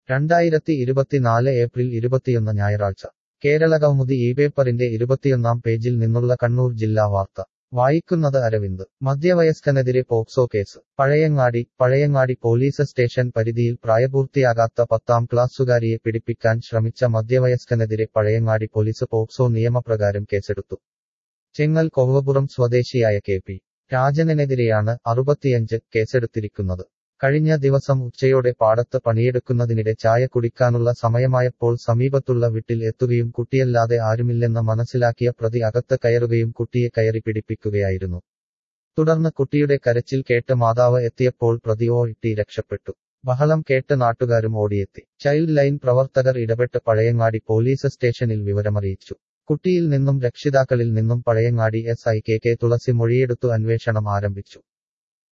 രണ്ടായിരത്തി ഇരുപത്തിനാല് ഏപ്രിൽ ഇരുപത്തിയൊന്ന് ഞായറാഴ്ച കേരള കൗമുദി ഈ പേപ്പറിന്റെ ഇരുപത്തിയൊന്നാം പേജിൽ നിന്നുള്ള കണ്ണൂർ ജില്ലാ വാർത്ത വായിക്കുന്നത് അരവിന്ദ് മധ്യവയസ്കനെതിരെ POCSO case Pazhayangadi Pazhayangadi police station പരിധിയിൽ പ്രായപൂർത്തിയാകാത്ത പത്താം ക്ലാസ്സുകാരിയെ പിടിപ്പിക്കാൻ ശ്രമിച്ച മധ്യവയസ്കനെതിരെ പഴയങ്ങാടി പോലീസ് പോക്സോ നിയമപ്രകാരം കേസെടുത്തു ചെങ്ങൽ കൊവ്വപുറം സ്വദേശിയായ കെ പി രാജനെതിരെയാണ് അറുപത്തിയഞ്ച് കേസെടുത്തിരിക്കുന്നത് കഴിഞ്ഞ ദിവസം ഉച്ചയോടെ പാടത്ത് പണിയെടുക്കുന്നതിനിടെ ചായ കുടിക്കാനുള്ള സമയമായപ്പോൾ സമീപത്തുള്ള വീട്ടിൽ എത്തുകയും കുട്ടിയല്ലാതെ ആരുമില്ലെന്ന് മനസ്സിലാക്കിയ പ്രതി അകത്ത് കയറുകയും കുട്ടിയെ കയറി പിടിപ്പിക്കുകയായിരുന്നു തുടർന്ന് കുട്ടിയുടെ കരച്ചിൽ കേട്ട് മാതാവ് എത്തിയപ്പോൾ പ്രതി ഓട്ടി രക്ഷപ്പെട്ടു ബഹളം കേട്ട് നാട്ടുകാരും ഓടിയെത്തി ചൈൽഡ് ലൈൻ പ്രവർത്തകർ ഇടപെട്ട് പഴയങ്ങാടി പോലീസ് സ്റ്റേഷനിൽ വിവരമറിയിച്ചു കുട്ടിയിൽ നിന്നും രക്ഷിതാക്കളിൽ നിന്നും Pazhayangadi S I K K Thulasi മൊഴിയെടുത്തു അന്വേഷണം ആരംഭിച്ചു